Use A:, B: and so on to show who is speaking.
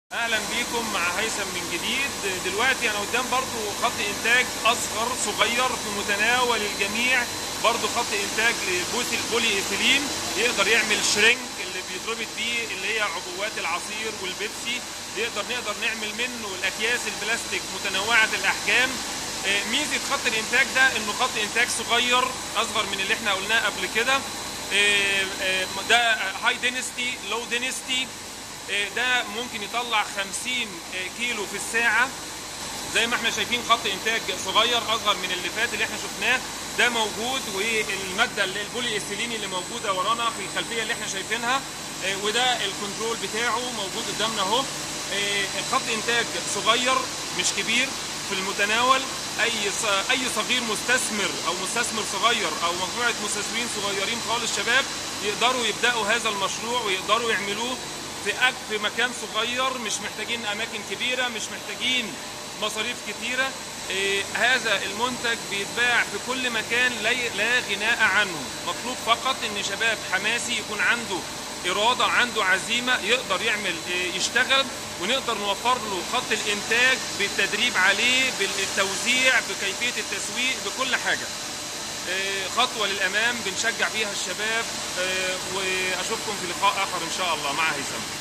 A: اهلا بيكم مع هيثم من جديد دلوقتي انا قدام برضو خط انتاج اصغر صغير في متناول الجميع برضو خط انتاج لبوسي البولي ايثيلين يقدر يعمل شرينك اللي بيتربط بيه اللي هي عبوات العصير والبيبسي يقدر نقدر نعمل منه الاكياس البلاستيك متنوعه الاحجام آه، ميزه خط الانتاج ده انه خط انتاج صغير اصغر من اللي احنا قلناه قبل كده آه، آه، ده هاي دينستي لو دينستي ده ممكن يطلع 50 كيلو في الساعة زي ما احنا شايفين خط انتاج صغير اصغر من اللي فات اللي احنا شفناه ده موجود والمادة اللي البولي ايثيلين اللي موجودة ورانا في الخلفية اللي احنا شايفينها وده الكنترول بتاعه موجود قدامنا اهو خط انتاج صغير مش كبير في المتناول اي اي صغير مستثمر او مستثمر صغير او مجموعه مستثمرين صغيرين خالص شباب يقدروا يبداوا هذا المشروع ويقدروا يعملوه في في مكان صغير مش محتاجين اماكن كبيره مش محتاجين مصاريف كتيره إيه هذا المنتج بيتباع في كل مكان لا لا غناء عنه مطلوب فقط ان شباب حماسي يكون عنده اراده عنده عزيمه يقدر يعمل إيه يشتغل ونقدر نوفر له خط الانتاج بالتدريب عليه بالتوزيع بكيفيه التسويق بكل حاجه خطوه للامام بنشجع بيها الشباب واشوفكم في لقاء اخر ان شاء الله مع هيثم